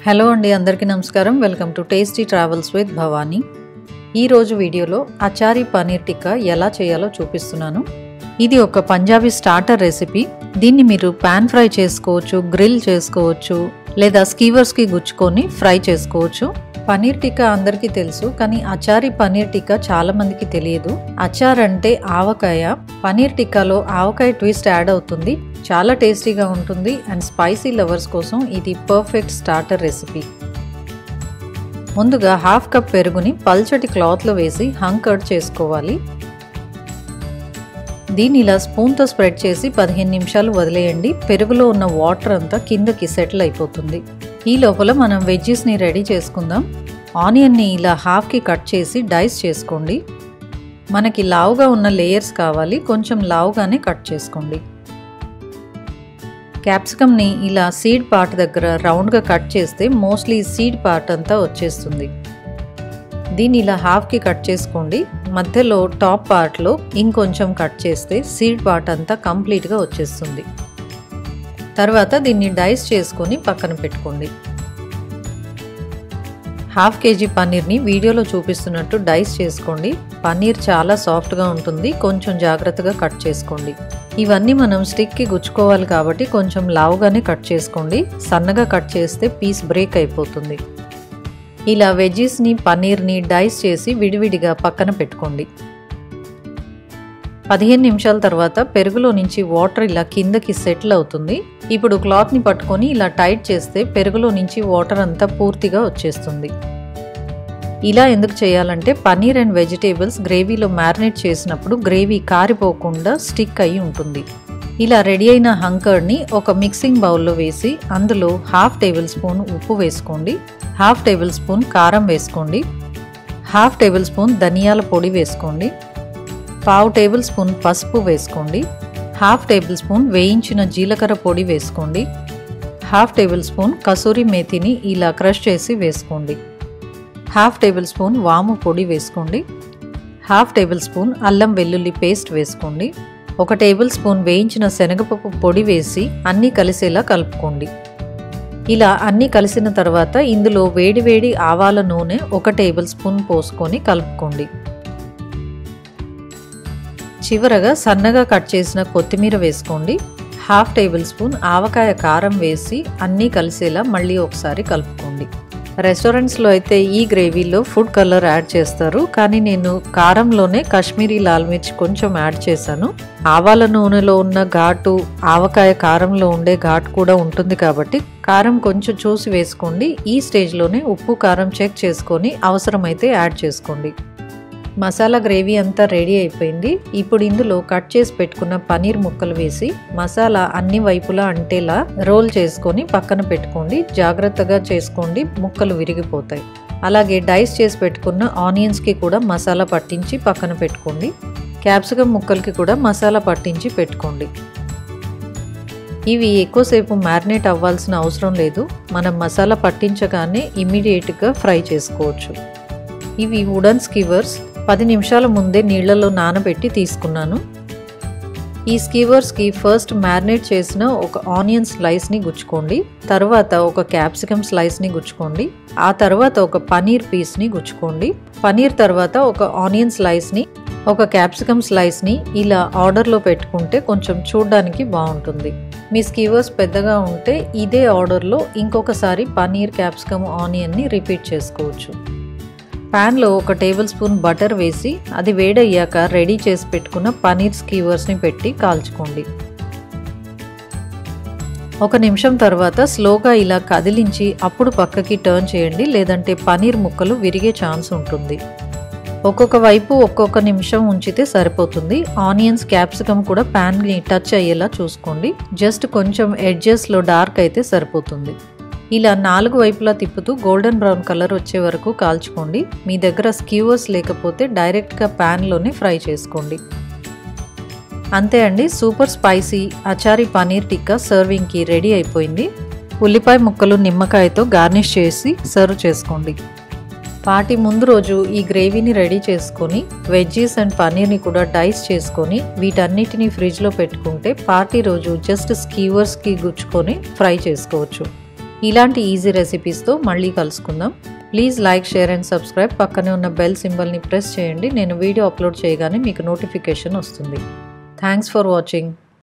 hello అండి అందరికీ నమస్కారం welcome to tasty travels with Bhavani ఈరోజు వీడియోలో అచారీ పనీర్ టిక్కా ఎలా చేయాలో చూపిస్తున్నాను ఇది ఒక పంజాబీ స్టార్టర్ రెసిపీ దీన్ని మీరు పాన్ ఫ్రై చేసుకోవచ్చు గ్రిల్ చేసుకోవచ్చు లేదా స్కీవర్స్కి గుచ్చుకొని ఫ్రై చేసుకోవచ్చు పనీర్ టిక్కా అందరికీ తెలుసు కానీ అచారీ పనీర్ టిక్కా చాలా మందికి తెలియదు అచార్ అంటే ఆవకాయ పనీర్ టిక్కాలో ఆవకాయ ట్విస్ట్ యాడ్ అవుతుంది చాలా టేస్టీగా ఉంటుంది అండ్ స్పైసీ లవర్స్ కోసం ఇది పర్ఫెక్ట్ స్టార్టర్ రెసిపీ ముందుగా హాఫ్ కప్ పెరుగుని పల్చటి క్లాత్లో వేసి హంకర్డ్ చేసుకోవాలి దీన్ని ఇలా స్పూన్తో స్ప్రెడ్ చేసి పదిహేను నిమిషాలు వదిలేయండి పెరుగులో ఉన్న వాటర్ అంతా కిందకి సెటిల్ అయిపోతుంది ఈ లోపల మనం వెజ్జెస్ని రెడీ చేసుకుందాం ఆనియన్ని ఇలా హాఫ్కి కట్ చేసి డైస్ చేసుకోండి మనకి లావుగా ఉన్న లేయర్స్ కావాలి కొంచెం లావుగానే కట్ చేసుకోండి క్యాప్సికమ్ని ఇలా సీడ్ పార్ట్ దగ్గర రౌండ్గా కట్ చేస్తే మోస్ట్లీ సీడ్ పార్ట్ అంతా వచ్చేస్తుంది దీన్ని ఇలా హాఫ్కి కట్ చేసుకోండి మధ్యలో టాప్ పార్ట్లో ఇంకొంచెం కట్ చేస్తే సీడ్ పార్ట్ అంతా కంప్లీట్గా వచ్చేస్తుంది తర్వాత దీన్ని డైస్ చేసుకొని పక్కన పెట్టుకోండి హాఫ్ కేజీ పన్నీర్ని వీడియోలో చూపిస్తున్నట్టు డైస్ చేసుకోండి పన్నీర్ చాలా సాఫ్ట్గా ఉంటుంది కొంచెం జాగ్రత్తగా కట్ చేసుకోండి ఇవన్నీ మనం స్టిక్కి గుచ్చుకోవాలి కాబట్టి కొంచెం లావుగానే కట్ చేసుకోండి సన్నగా కట్ చేస్తే పీస్ బ్రేక్ అయిపోతుంది ఇలా వెజ్జీస్ని పన్నీర్ని డైస్ చేసి విడివిడిగా పక్కన పెట్టుకోండి పదిహేను నిమిషాల తర్వాత పెరుగులో నుంచి వాటర్ ఇలా కిందకి సెటిల్ అవుతుంది ఇప్పుడు క్లాత్ని పట్టుకొని ఇలా టైట్ చేస్తే పెరుగులో నుంచి వాటర్ అంతా పూర్తిగా వచ్చేస్తుంది ఇలా ఎందుకు చేయాలంటే పన్నీర్ అండ్ వెజిటేబుల్స్ గ్రేవీలో మ్యారినేట్ చేసినప్పుడు గ్రేవీ కారిపోకుండా స్టిక్ అయి ఉంటుంది ఇలా రెడీ అయిన హంకర్డ్ని ఒక మిక్సింగ్ బౌల్లో వేసి అందులో హాఫ్ టేబుల్ స్పూన్ ఉప్పు వేసుకోండి హాఫ్ టేబుల్ స్పూన్ కారం వేసుకోండి హాఫ్ టేబుల్ స్పూన్ ధనియాల పొడి వేసుకోండి పావు టేబుల్ స్పూన్ పసుపు వేసుకోండి హాఫ్ టేబుల్ స్పూన్ వేయించిన జీలకర్ర పొడి వేసుకోండి హాఫ్ టేబుల్ స్పూన్ కసూరి మేతిని ఇలా క్రష్ చేసి వేసుకోండి హాఫ్ టేబుల్ స్పూన్ వాము పొడి వేసుకోండి హాఫ్ టేబుల్ స్పూన్ అల్లం వెల్లుల్లి పేస్ట్ వేసుకోండి ఒక టేబుల్ స్పూన్ వేయించిన శనగపప్పు పొడి వేసి అన్నీ కలిసేలా కలుపుకోండి ఇలా అన్నీ కలిసిన తర్వాత ఇందులో వేడివేడి ఆవాల నూనె ఒక టేబుల్ స్పూన్ పోసుకొని కలుపుకోండి చివరగా సన్నగా కట్ చేసిన కొత్తిమీర వేసుకోండి హాఫ్ టేబుల్ స్పూన్ ఆవకాయ కారం వేసి అన్నీ కలిసేలా మళ్ళీ ఒకసారి కలుపుకోండి రెస్టారెంట్స్లో అయితే ఈ గ్రేవీలో ఫుడ్ కలర్ యాడ్ చేస్తారు కానీ నేను కారంలోనే కాశ్మీరీ లాల్ మిర్చి కొంచెం యాడ్ చేశాను ఆవాల నూనెలో ఉన్న ఘాటు ఆవకాయ కారంలో ఉండే ఘాటు కూడా ఉంటుంది కాబట్టి కారం కొంచెం చూసి వేసుకోండి ఈ స్టేజ్లోనే ఉప్పు కారం చెక్ చేసుకొని అవసరమైతే యాడ్ చేసుకోండి మసాలా గ్రేవీ అంతా రెడీ అయిపోయింది ఇప్పుడు ఇందులో కట్ చేసి పెట్టుకున్న పనీర్ ముక్కలు వేసి మసాలా అన్ని వైపులా అంటేలా రోల్ చేసుకొని పక్కన పెట్టుకోండి జాగ్రత్తగా చేసుకోండి ముక్కలు విరిగిపోతాయి అలాగే డైస్ చేసి పెట్టుకున్న ఆనియన్స్కి కూడా మసాలా పట్టించి పక్కన పెట్టుకోండి క్యాప్సికమ్ ముక్కలకి కూడా మసాలా పట్టించి పెట్టుకోండి ఇవి ఎక్కువసేపు మ్యారినేట్ అవ్వాల్సిన అవసరం లేదు మనం మసాలా పట్టించగానే ఇమీడియట్గా ఫ్రై చేసుకోవచ్చు ఇవి వుడన్ స్కివర్స్ పది నిమిషాల ముందే నీళ్లలో నానబెట్టి తీసుకున్నాను ఈ స్కీవర్స్కి ఫస్ట్ మ్యారినేట్ చేసిన ఒక ఆనియన్ స్లైస్ని గుచ్చుకోండి తర్వాత ఒక క్యాప్సికమ్ స్లైస్ని గుచ్చుకోండి ఆ తర్వాత ఒక పనీర్ పీస్ని గుచ్చుకోండి పనీర్ తర్వాత ఒక ఆనియన్ స్లైస్ని ఒక క్యాప్సికమ్ స్లైస్ని ఇలా ఆర్డర్లో పెట్టుకుంటే కొంచెం చూడడానికి బాగుంటుంది మీ స్కీవర్స్ పెద్దగా ఉంటే ఇదే ఆర్డర్లో ఇంకొకసారి పనీర్ క్యాప్సికమ్ ఆనియన్ని రిపీట్ చేసుకోవచ్చు ప్యాన్లో ఒక టేబుల్ స్పూన్ బటర్ వేసి అది వేడయ్యాక రెడీ చేసి పెట్టుకున్న పనీర్ స్కీవర్స్ని పెట్టి కాల్చుకోండి ఒక నిమిషం తర్వాత స్లోగా ఇలా కదిలించి అప్పుడు పక్కకి టర్న్ చేయండి లేదంటే పనీర్ ముక్కలు విరిగే ఛాన్స్ ఉంటుంది ఒక్కొక్క వైపు ఒక్కొక్క నిమిషం ఉంచితే సరిపోతుంది ఆనియన్స్ క్యాప్సికమ్ కూడా ప్యాన్ని టచ్ అయ్యేలా చూసుకోండి జస్ట్ కొంచెం ఎడ్జెస్లో డార్క్ అయితే సరిపోతుంది ఇలా నాలుగు వైపులా తిప్పుతూ గోల్డెన్ బ్రౌన్ కలర్ వచ్చే వరకు కాల్చుకోండి మీ దగ్గర స్క్యూవర్స్ లేకపోతే డైరెక్ట్గా ప్యాన్లోనే ఫ్రై చేసుకోండి అంతే అండి సూపర్ స్పైసీ అచారీ పనీర్ టిక్కా సర్వింగ్కి రెడీ అయిపోయింది ఉల్లిపాయ ముక్కలు నిమ్మకాయతో గార్నిష్ చేసి సర్వ్ చేసుకోండి పార్టీ ముందు రోజు ఈ గ్రేవీని రెడీ చేసుకొని వెజ్జీస్ అండ్ పన్నీర్ని కూడా డైస్ చేసుకొని వీటన్నిటిని ఫ్రిడ్జ్లో పెట్టుకుంటే పార్టీ రోజు జస్ట్ స్కీవర్స్కి గుచ్చుకొని ఫ్రై చేసుకోవచ్చు ఇలాంటి ఈజీ రెసిపీస్తో మళ్ళీ కలుసుకుందాం please like share and subscribe పక్కనే ఉన్న బెల్ సింబల్ని ప్రెస్ చేయండి నేను వీడియో అప్లోడ్ చేయగానే మీకు నోటిఫికేషన్ వస్తుంది థ్యాంక్స్ ఫర్ వాచింగ్